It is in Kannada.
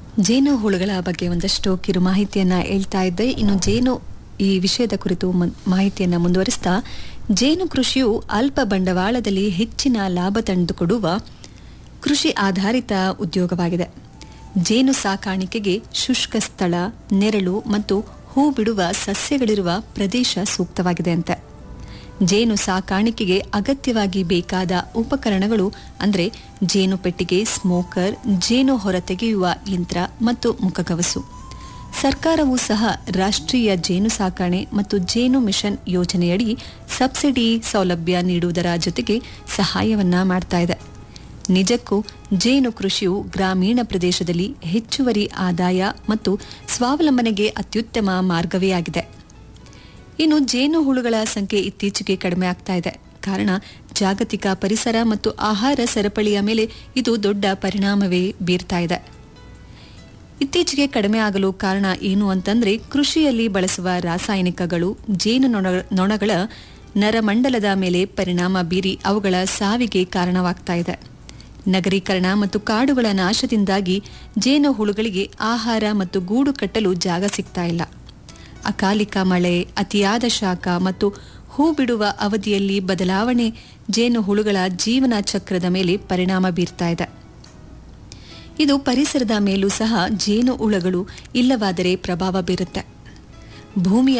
ಜೇನು ಹುಳುಗಳ ಬಗ್ಗೆ ಒಂದಷ್ಟು ಕಿರು ಮಾಹಿತಿಯನ್ನ ಹೇಳ್ತಾ ಇದ್ದೆ ಇನ್ನು ಜೇನು ಈ ವಿಷಯದ ಕುರಿತು ಮನ್- ಮಾಹಿತಿಯನ್ನ ಮುಂದುವರಿಸ್ತಾ ಜೇನು ಕೃಷಿಯು ಅಲ್ಪ ಬಂಡವಾಳದಲ್ಲಿ ಹೆಚ್ಚಿನ ಲಾಭ ತಂದುಕೊಡುವ ಕೃಷಿ ಆಧಾರಿತ ಉದ್ಯೋಗವಾಗಿದೆ ಜೇನು ಸಾಕಾಣಿಕೆಗೆ ಶುಷ್ಕ ಸ್ಥಳ ನೆರಳು ಮತ್ತು ಹೂ ಬಿಡುವ ಸಸ್ಯಗಳಿರುವ ಪ್ರದೇಶ ಸೂಕ್ತವಾಗಿದೆ ಅಂತೆ ಜೇನು ಸಾಕಾಣಿಕೆಗೆ ಅಗತ್ಯವಾಗಿ ಬೇಕಾದ ಉಪಕರಣಗಳು ಅಂದರೆ ಜೇನು ಪೆಟ್ಟಿಗೆ ಸ್ಮೋಕರ್ ಜೇನು ಹೊರತೆಗೆಯುವ ಯಂತ್ರ ಮತ್ತು ಮುಖಗವಸು ಸರ್ಕಾರವು ಸಹ ರಾಷ್ಟ್ರೀಯ ಜೇನು ಸಾಕಣೆ ಮತ್ತು ಜೇನು ಮಿಷನ್ ಯೋಜನೆಯಡಿ ಸಬ್ಸಿಡಿ ಸೌಲಭ್ಯ ನೀಡುವುದರ ಜೊತೆಗೆ ಸಹಾಯವನ್ನ ಮಾಡ್ತಾ ಇದೆ ನಿಜಕ್ಕೂ ಜೇನು ಕೃಷಿಯು ಗ್ರಾಮೀಣ ಪ್ರದೇಶದಲ್ಲಿ ಹೆಚ್ಚುವರಿ ಆದಾಯ ಮತ್ತು ಸ್ವಾವಲಂಬನೆಗೆ ಅತ್ಯುತ್ತಮ ಮಾರ್ಗವೇ ಆಗಿದೆ ಇನ್ನು ಜೇನು ಹುಳುಗಳ ಸಂಖ್ಯೆ ಇತ್ತೀಚೆಗೆ ಕಡಿಮೆ ಆಗ್ತಾ ಇದೆ ಕಾರಣ ಜಾಗತಿಕ ಪರಿಸರ ಮತ್ತು ಆಹಾರ ಸರಪಳಿಯ ಮೇಲೆ ಇದು ದೊಡ್ಡ ಪರಿಣಾಮವೇ ಬೀರ್ತಾ ಇದೆ ಇತ್ತೀಚೆಗೆ ಕಡಿಮೆ ಆಗಲು ಕಾರಣ ಏನು ಅಂತಂದ್ರೆ ಕೃಷಿಯಲ್ಲಿ ಬಳಸುವ ರಾಸಾಯನಿಕಗಳು ಜೇನು ನೊಣ- ನೊಣಗಳ ನರಮಂಡಲದ ಮೇಲೆ ಪರಿಣಾಮ ಬೀರಿ ಅವುಗಳ ಸಾವಿಗೆ ಕಾರಣವಾಗ್ತಾ ಇದೆ ನಗರೀಕರಣ ಮತ್ತು ಕಾಡುಗಳ ನಾಶದಿಂದಾಗಿ ಜೇನು ಹುಳುಗಳಿಗೆ ಆಹಾರ ಮತ್ತು ಗೂಡು ಕಟ್ಟಲು ಜಾಗ ಸಿಗ್ತಾ ಇಲ್ಲ ಅಕಾಲಿಕ ಮಳೆ ಅತಿಯಾದ ಶಾಖ ಮತ್ತು ಹೂ ಬಿಡುವ ಅವಧಿಯಲ್ಲಿ ಬದಲಾವಣೆ ಜೇನು ಹುಳುಗಳ ಜೀವನ ಚಕ್ರದ ಮೇಲೆ ಪರಿಣಾಮ ಬೀರ್ತಾ ಇದೆ ಇದು ಪರಿಸರದ ಮೇಲೂ ಸಹ ಜೇನು ಹುಳಗಳು ಇಲ್ಲವಾದರೆ ಪ್ರಭಾವ ಬೀರುತ್ತೆ ಭೂಮಿಯ